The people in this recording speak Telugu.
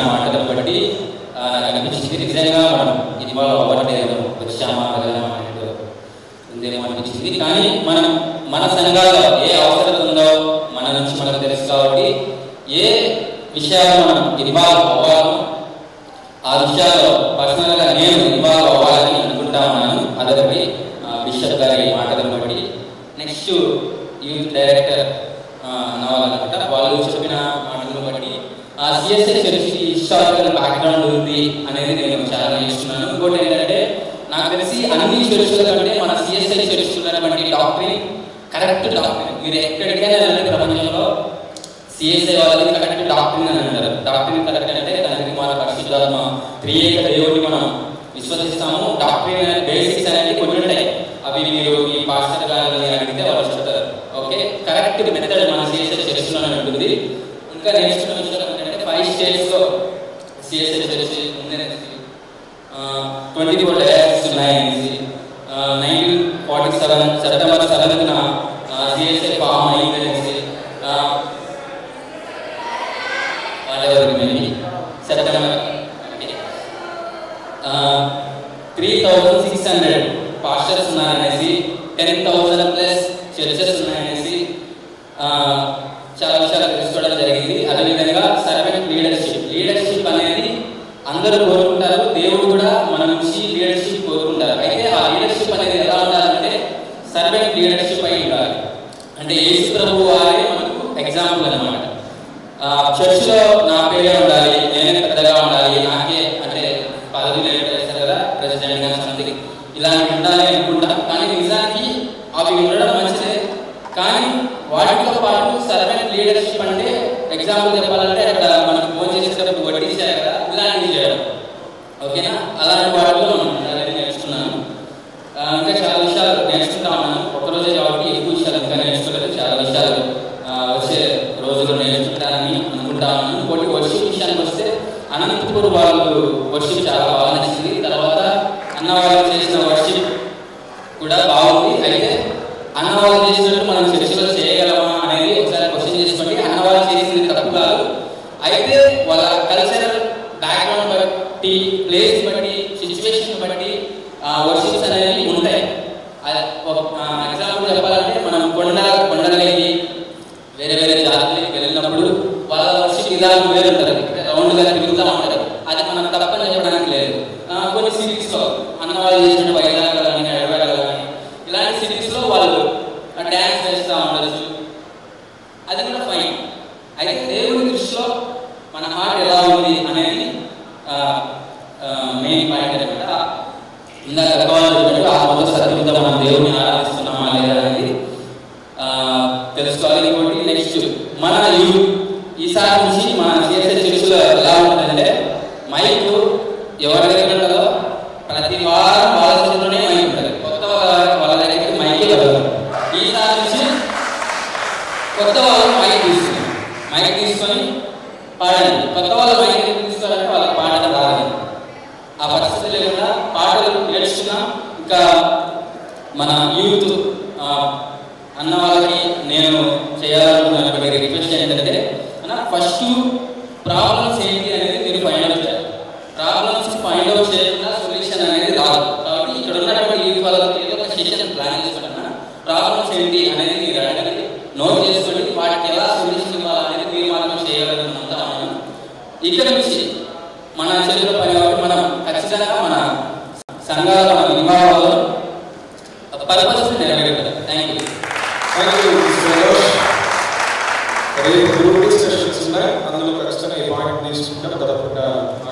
మాటలను బట్టి ఆ, నాకు అనిపించింది నిజంగా మనం ఇన్వాల్వ్ అవ్వట్లేదు వచ్చామా వెళ్ళామా అనేది ఉందేమో అనిపించింది కానీ మనం మన సంఘాల్లో ఏ అవసరం ఉందో మన నుంచి మనకు తెలుసు కాబట్టి ఏ విషయాలు మనం ఇన్వాల్వ్ అవ్వాలో ఆ విషయాల్లో పర్సనల్గా నేను ఇన్వాల్వ్ అవ్వాలని అనుకుంటా ఉన్నాను అదొకటి బిషప్ గారి మాటలను బట్టి నెక్స్ట్ యూత్ డైరెక్టర్ నవ్వాలన్నమాట వాళ్ళు చెప్పిన మాటలను బట్టి ఆ సిఎస్ఐ చర్చి హిస్టారికల్ బ్యాక్గ్రౌండ్ ఉంది అనేది నేను చాలా నేర్చుకున్నాను ఇంకోటి ఏంటంటే నాకు తెలిసి అన్ని చర్చుల కంటే మన సిఎస్ఐ చర్చ్ ఉన్నటువంటి డాక్టరీ కరెక్ట్ డాక్టరీ మీరు ఎక్కడికైనా వెళ్ళండి ప్రపంచంలో సిఎస్ఐ వాళ్ళది కరెక్ట్ డాక్టరీ అని అంటారు డాక్టరీ కరెక్ట్ అంటే దానికి మన పరిశుద్ధాత్మ త్రియేక దేవుడిని మనం విశ్వసిస్తాము డాక్టరీ అనే బేసిక్స్ అనేది కొన్ని ఉంటాయి అవి మీరు ఈ పాస్టర్ గారిని అడిగితే వాళ్ళు చెప్తారు ఓకే కరెక్ట్ మెథడ్ మన సిఎస్ఐ చర్చిలోనే ఉంటుంది ఇంకా నేర్చుకున్న విషయం ఏంటంటే ఫైవ్ స్టేట్స్లో సిఎస్ఐ చర్చ్ ఉందనేసి ట్వంటీ ఫోర్ డైరెక్ట్స్ ఉన్నాయనేసి నైన్టీన్ ఫార్టీ సెవెన్ సెప్టెంబర్ సెవెంత్న సిఎస్ఐ ఫామ్ అయిందనేసి whatever maybe September three thousand six hundred pastors ఉన్నారనేసి టెన్ థౌజండ్ ప్లస్ చర్చెస్ ఉన్నాయనేసి ఆ, చాలా విషయాలు తెలుసుకోవడం జరిగింది అదేవిధంగా సర్వెంట్ లీడర్షిప్ లీడర్షిప్ అనేది అందరూ కోరుకుంటారు దేవుడు కూడా మన నుంచి లీడర్షిప్ కోరుకుంటారు అయితే ఆ లీడర్షిప్ అనేది ఎలా ఉండాలంటే సర్వెంట్ లీడర్షిప్ అయి ఉండాలి అంటే యేసు ప్రభు వారే మనకు ఎగ్జాంపుల్ అనమాట చర్చిలో నా పేరే ఉండాలి నేనే పెద్దగా ఉండాలి నాకే అంటే పదవి చేస్తారు కదా ప్రెసిడెంట్ గా సంథింగ్ ఇలాంటివి ఉండాలి అనుకుంటాం కానీ నిజానికి అవి ఉండడం మంచిదే కానీ వాటితో పాటు సర్వెంట్ లీడర్షిప్ అంటే ఎగ్జాంపుల్ చెప్పాలంటే అక్కడ మనకు ఫోన్ చేసేటప్పుడు వడ్డించారు కదా ఇలాంటివి చేయడం ఓకేనా అలాంటి వాటిలో మనం already నేర్చుకున్నాను ఆ, ఇంకా చాలా విషయాలు నేర్చుకుంటా ఉన్నాను ఒక్కరోజే కాబట్టి ఎక్కువ విషయాలు ఇంకా నేర్చుకోలేదు చాలా విషయాలు ఆ, వచ్చే రోజుల్లో నేర్చుకుంటానని అనుకుంటా ఉన్నాను ఇంకోటి వర్షిప్ విషయానికి వస్తే అనంతపూర్ వాళ్ళు వర్షిప్ చాలా బాగా నచ్చింది తర్వాత అన్న వాళ్ళు చేసిన వర్షిప్ కూడా బాగుంది అయితే అన్న వాళ్ళు చేసినట్టు మనం చర్చలో చేయగలమా అనేది ఒకసారి క్వశ్చన్ చేసుకోండి అన్న వాళ్ళు చేసింది తప్పు కాదు అయితే వాళ్ళ కల్చరల్ బ్యాక్గ్రౌండ్ బట్టి ప్లేస్ బట్టి సిచ్యువేషన్ బట్టి వర్షిప్స్ అనేవి ఉంటాయి ఎగ్జాంపుల్ చెప్పాలంటే మనం కొండ కొండలకి వేరే వేరే జాతులకి వెళ్ళినప్పుడు వాళ్ళ వర్షిప్ విధానం వేరు ఉంటుంది రౌండ్గా తిరుగుతూ ఉంటారు అది మనం తప్పని చెప్పడానికి లేదు ఆ, కొన్ని సిటీస్లో అన్న వాళ్ళు చేసిన వైజాగ్ కానీ హైదరాబాద్ కానీ ఇలాంటి సిటీస్లో వాళ్ళు డ్యాన్స్ వేస్తూ ఉండొచ్చు అది కూడా ఫైన్ అయితే దేవుని దృష్టిలో మన హార్ట్ ఎలా ఉంది అనేది మెయిన్ పాయింట్ అనమాట ఇందాక అక్కవాళ్ళు చెప్పినట్టు ఆత్మతో సత్యంతో మనం దేవుని ఆరాధిస్తున్నామా లేదా అనేది ఆ, తెలుసుకోవాలి ఇంకోటి నెక్స్ట్ మన యూత్ ఈసారి నుంచి మన సిఎస్ఐ చర్చిలో ఎలా ఉంటుందంటే మైక్ ఎవరి దగ్గర ఉంటుందో ప్రతి వారం వాళ్ళ చేతిలోనే మైక్ ఉంటుంది కొత్త వాళ్ళ వాళ్ళ దగ్గరికి మైక్ వెళ్ళదు ఈసారి నుంచి కొత్త వాళ్ళు మైక్ తీసుకుని మైక్ తీసుకొని పాడండి కొత్త వాళ్ళు మైక్ తీసుకోవాలంటే వాళ్ళకి పాడడం రాదు ఆ పరిస్థితి లేకుండా పాటలు నేర్చుకున్నాం ఇంకా మన యూత్ ఆ, అన్న వాళ్ళకి నేను చేయాలనుకున్న రిక్వెస్ట్ ఏంటంటే మన ఫస్ట్ ప్రాబ్లమ్స్ ఏంటి అనేది మీరు ఫైండ్ అవుట్ చేయాలి ప్రాబ్లమ్స్ ఫైండ్ అవుట్ చేయకుండా సొల్యూషన్ అనేది రాదు కాబట్టి ఇక్కడ ఉన్నటువంటి యూత్ వాళ్ళకి ఏదో ఒక సెషన్ ప్లాన్ చేసుకుంటున్నా ప్రాబ్లమ్స్ ఏంటి అనేది మీరు అడగండి నోట్ చేసుకొని వాటికి ఎలా సొల్యూషన్ ఇవ్వాలనేది మీరు మాత్రం చేయగలుగుతున్నంత మనం ఇక్కడ నుంచి మన చేతిలో పని కాబట్టి మనం ఖచ్చితంగా మన సంఘాలు మనం ఇన్వాల్వ్ అవ్వడం పర్పస్ నెరవేరుతుంది థ్యాంక్ యూ థ్యాంక్ యూ రేపు గ్రూప్ డిస్కషన్స్ ఉన్నాయి అందులో ఖచ్చితంగా ఈ పాయింట్ తీసుకుంటాం తప్పకుండా